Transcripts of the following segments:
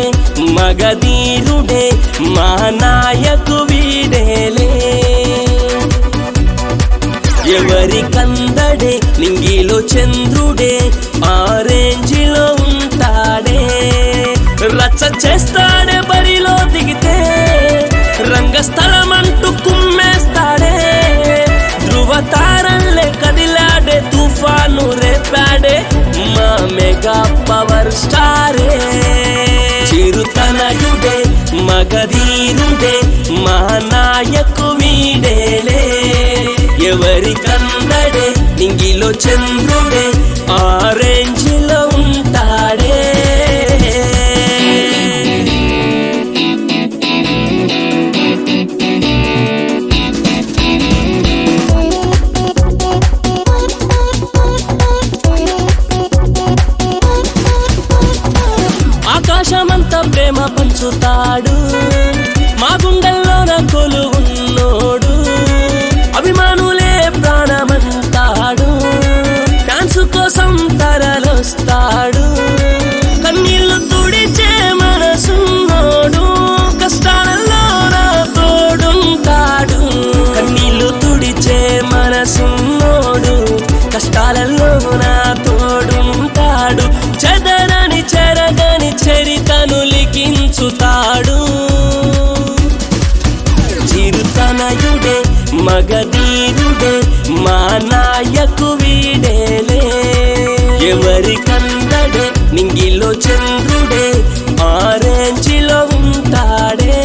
మగధీరుడే మా నాయకు వీడేలే ఎవరి కందడే నింగిలో చంద్రుడే ఆరెంజిలో ఉంటాడే రచ్చ చేస్తాడే బరిలో దిగితే రంగస్థలం అంటూ కుమ్మేస్తాడే ధృవతారల్లే కదిలాడే తుఫాను రేపాడే మా మెగా పవర్ స్టారే చిరుతనయుడే మగధీరుడే మా నాయకు వీడేలే ఎవరి కందడే నింగిలో చంద్రుడే ఆరెంజిలో ఉంటాడే ఆకాశమంతా ప్రేమ పంచుతాడు మా గుండెల్లోన కొలు ఉన్నోడు అభిమానులే ప్రాణమంటాడు ఫ్యాన్స్ కోసం తరలొస్తాడు కన్నీళ్లు తుడిచే మనసున్నోడు కష్టాలలో నా తోడుంటాడు కన్నీళ్లు తుడిచే మనసున్నోడు కష్టాలలో నా తోడుంటాడు చెదరని చెరగని చరితను లిఖించుతాడు చిరుతనయుడే మగధీరుడే మా నాయకు వీడేలే ఎవరి కందడే నింగిలో చంద్రుడే ఆరెంజిలో ఉంటాడే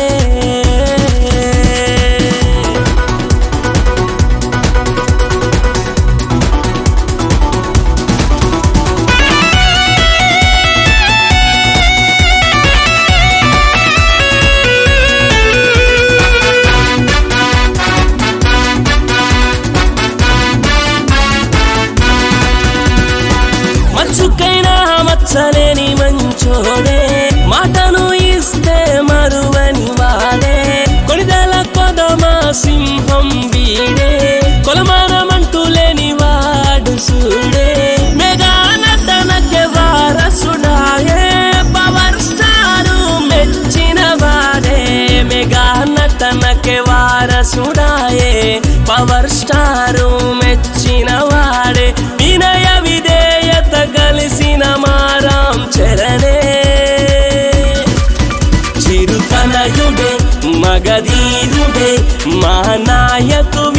మచ్చుకైనా మచ్చలేని మంచోడే మాటను ఇస్తే మరువని వాడే కొనిదల కొదమా సింహం వీడే కొలమానమంటూ లేని వాడు సూడే మెగా నటనకే వారసుడాయే పవర్ స్టారు మెచ్చిన వాడే మెగా నటనకే వారసుడాయే పవర్ స్టారు మెచ్చిన వాడే వినయ విధేయత కలిసిన మారాం చరణే చిరుతనయుడే మగధీరుడే మా నాయకు